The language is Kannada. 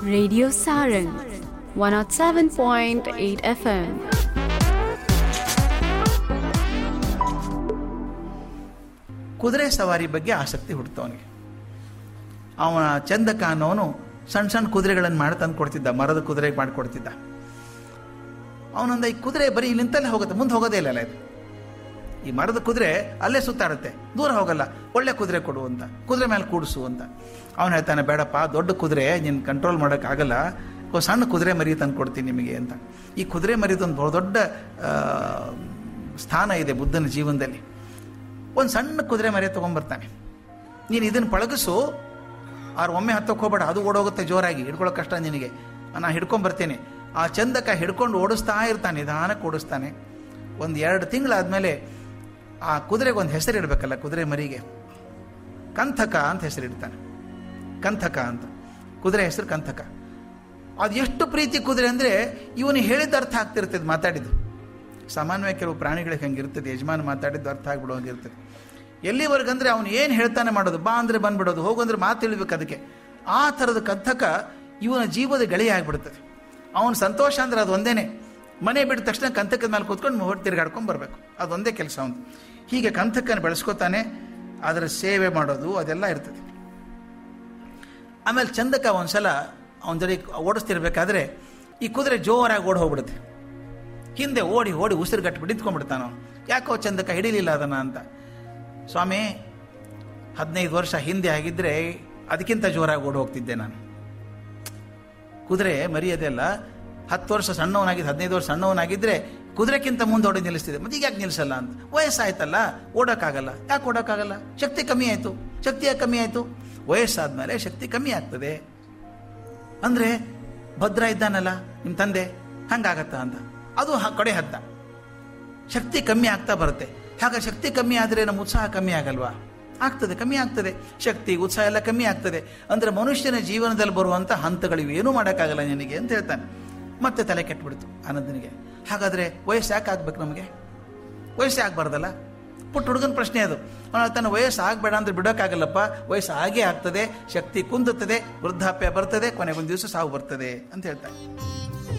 Radio Saran 107.8 FM. ಕುದುರೆ ಸವಾರಿ ಬಗ್ಗೆ ಆಸಕ್ತಿ ಹುಡ್ತವನಿಗೆ ಅವನ ಚಂದಕ ಅನ್ನೋನು ಸಣ್ಣ ಸಣ್ಣ ಕುದುರೆಗಳನ್ನು ಮಾಡಿ ತಂದು ಕೊಡ್ತಿದ್ದ ಮರದ ಕುದುರೆ ಮಾಡಿಕೊಡ್ತಿದ್ದ ಅವನೊಂದು ಈ ಕುದುರೆ ಬರೀ ಇಲ್ಲಿ ನಿಂತಲ್ಲೇ ಹೋಗುತ್ತೆ ಮುಂದೆ ಹೋಗೋದೇ ಇಲ್ಲ ಅಲ್ಲ ಇದು ಈ ಮರದ ಕುದುರೆ ಅಲ್ಲೇ ಸುತ್ತಾಡುತ್ತೆ ದೂರ ಹೋಗಲ್ಲ ಒಳ್ಳೆ ಕುದುರೆ ಕೊಡು ಅಂತ ಕುದುರೆ ಮೇಲೆ ಕೂಡಿಸು ಅಂತ ಅವನು ಹೇಳ್ತಾನೆ ಬೇಡಪ್ಪ ದೊಡ್ಡ ಕುದುರೆ ನೀನು ಕಂಟ್ರೋಲ್ ಮಾಡೋಕ್ಕಾಗಲ್ಲ ಒಂದು ಸಣ್ಣ ಕುದುರೆ ಮರಿ ತಂದು ಕೊಡ್ತೀನಿ ನಿಮಗೆ ಅಂತ ಈ ಕುದುರೆ ಮರಿದೊಂದು ಬಹು ದೊಡ್ಡ ಆ, ಸ್ಥಾನ ಇದೆ ಬುದ್ಧನ ಜೀವನದಲ್ಲಿ ಒಂದು ಸಣ್ಣ ಕುದುರೆ ಮರಿ ತೊಗೊಂಬರ್ತಾನೆ ನೀನು ಇದನ್ನು ಪಳಗಿಸು ಆರು ಒಮ್ಮೆ ಹತ್ತಕ್ಕೆ ಹೋಗ್ಬೇಡ ಅದು ಓಡೋಗುತ್ತೆ ಜೋರಾಗಿ ಹಿಡ್ಕೊಳ್ಳೋ ಕಷ್ಟ ನಿನಗೆ ನಾನು ಹಿಡ್ಕೊಂಬರ್ತೇನೆ ಆ ಚಂದಕ ಹಿಡ್ಕೊಂಡು ಓಡಿಸ್ತಾ ಇರ್ತಾನೆ ನಿಧಾನಕ್ಕೆ ಓಡಿಸ್ತಾನೆ ಒಂದು ಎರಡು ತಿಂಗಳಾದಮೇಲೆ ಆ ಕುದುರೆಗೆ ಒಂದು ಹೆಸರು ಇಡಬೇಕಲ್ಲ ಕುದುರೆ ಮರಿಗೆ ಕಂಥಕ ಅಂತ ಹೆಸರಿಡ್ತಾನೆ ಕಂಥಕ ಅಂತ ಕುದುರೆ ಹೆಸರು ಕಂಥಕ ಅದು ಎಷ್ಟು ಪ್ರೀತಿ ಕುದುರೆ ಅಂದರೆ ಇವನು ಹೇಳಿದ ಅರ್ಥ ಆಗ್ತಿರ್ತದೆ ಮಾತಾಡಿದ್ದು ಸಾಮಾನ್ಯವಾಗಿ ಕೆಲವು ಪ್ರಾಣಿಗಳಿಗೆ ಹಂಗಿರ್ತದೆ ಯಜಮಾನ ಮಾತಾಡಿದ್ದು ಅರ್ಥ ಆಗ್ಬಿಡೋ ಹಂಗಿರ್ತದೆ ಎಲ್ಲಿವರೆಗಂದ್ರೆ ಅವನು ಏನು ಹೇಳ್ತಾನೆ ಮಾಡೋದು ಬಾ ಅಂದರೆ ಬಂದ್ಬಿಡೋದು ಹೋಗು ಅಂದ್ರೆ ಮಾತು ತಿಳಿಬೇಕು ಅದಕ್ಕೆ ಆ ಥರದ ಕಂಥಕ ಇವನ ಜೀವದ ಗೆಳೆಯ ಆಗಿಬಿಡ್ತದೆ ಅವನ ಸಂತೋಷ ಅಂದ್ರೆ ಅದು ಒಂದೇನೆ ಮನೆ ಬಿಟ್ಟ ತಕ್ಷಣ ಕಂಥಕದ ಮೇಲೆ ಕೂತ್ಕೊಂಡು ಹೊಟ್ಟು ತಿರ್ಗಾಡ್ಕೊಂಡು ಬರಬೇಕು ಅದೊಂದೇ ಕೆಲಸ ಅವನು ಹೀಗೆ ಕಂಥಕನ ಬೆಳೆಸ್ಕೊತಾನೆ ಅದರ ಸೇವೆ ಮಾಡೋದು ಅದೆಲ್ಲ ಇರ್ತದೆ ಆಮೇಲೆ ಚಂದಕ ಒಂದ್ಸಲ ಅವನ ಜೊತೆ ಓಡಿಸ್ತಿರ್ಬೇಕಾದ್ರೆ ಈ ಕುದುರೆ ಜೋರಾಗಿ ಓಡಿ ಹೋಗ್ಬಿಡುತ್ತೆ ಹಿಂದೆ ಓಡಿ ಓಡಿ ಉಸಿರು ಗಟ್ಟಿಬಿಟ್ಟು ನಿಂತ್ಕೊಂಡ್ಬಿಡ್ತಾನ ಅವನು ಯಾಕೋ ಚಂದಕ ಹಿಡಿಲಿಲ್ಲ ಅದನ್ನ ಅಂತ ಸ್ವಾಮಿ ಹದಿನೈದು ವರ್ಷ ಹಿಂದೆ ಆಗಿದ್ರೆ ಅದಕ್ಕಿಂತ ಜೋರಾಗಿ ಓಡಿ ಹೋಗ್ತಿದ್ದೆ ನಾನು ಕುದುರೆ ಮರಿಯೋದೆಲ್ಲ ಹತ್ತು ವರ್ಷ ಸಣ್ಣವನಾಗಿದ್ದು ಹದಿನೈದು ವರ್ಷ ಸಣ್ಣವನಾಗಿದ್ದರೆ ಕುದುರೆಕ್ಕಿಂತ ಮುಂದೆ ಓಡಿ ನಿಲ್ಲಿಸ್ತಿದೆ ಮತ್ತೆ ಈಗ ಯಾಕೆ ನಿಲ್ಲಿಸಲ್ಲ ಅಂತ ವಯಸ್ಸಾಯ್ತಲ್ಲ ಓಡೋಕ್ಕಾಗಲ್ಲ ಯಾಕೆ ಓಡೋಕ್ಕಾಗಲ್ಲ ಶಕ್ತಿ ಕಮ್ಮಿ ಆಯಿತು ಶಕ್ತಿ ಯಾಕೆ ಕಮ್ಮಿ ಆಯಿತು ವಯಸ್ಸಾದ್ಮೇಲೆ ಶಕ್ತಿ ಕಮ್ಮಿ ಆಗ್ತದೆ ಅಂದರೆ ಭದ್ರ ಇದ್ದಾನಲ್ಲ ನಿಮ್ಮ ತಂದೆ ಹಂಗಾಗತ್ತಾ ಅಂತ ಅದು ಹ- ಕಡೆ ಹತ್ತ ಶಕ್ತಿ ಕಮ್ಮಿ ಆಗ್ತಾ ಬರುತ್ತೆ ಹಾಗ ಶಕ್ತಿ ಕಮ್ಮಿ ಆದರೆ ನಮ್ಮ ಉತ್ಸಾಹ ಕಮ್ಮಿ ಆಗಲ್ವಾ ಆಗ್ತದೆ ಕಮ್ಮಿ ಆಗ್ತದೆ ಶಕ್ತಿ ಉತ್ಸಾಹ ಎಲ್ಲ ಕಮ್ಮಿ ಆಗ್ತದೆ ಅಂದರೆ ಮನುಷ್ಯನ ಜೀವನದಲ್ಲಿ ಬರುವಂಥ ಹಂತಗಳಿವೆ ಏನೂ ಮಾಡೋಕ್ಕಾಗಲ್ಲ ನಿನಗೆ ಅಂತ ಹೇಳ್ತಾನೆ ಮತ್ತೆ ತಲೆ ಕೆಟ್ಬಿಡ್ತು ಆನಂದನಿಗೆ ಹಾಗಾದರೆ ವಯಸ್ಸು ಯಾಕೆ ಆಗ್ಬೇಕು ನಮಗೆ ವಯಸ್ಸೇ ಆಗಬಾರ್ದಲ್ಲ ಪುಟ್ಟ ಹುಡುಗನ ಪ್ರಶ್ನೆ ಅದು ಅವನು ತನ್ನ ವಯಸ್ಸು ಆಗಬೇಡ ಅಂದ್ರೆ ಬಿಡೋಕ್ಕಾಗಲ್ಲಪ್ಪ ವಯಸ್ಸು ಆಗೇ ಆಗ್ತದೆ ಶಕ್ತಿ ಕುಂದುತ್ತದೆ ವೃದ್ಧಾಪ್ಯ ಬರ್ತದೆ ಕೊನೆಗೊಂದು ದಿವಸ ಸಾವು ಬರ್ತದೆ ಅಂತ ಹೇಳ್ತಾನೆ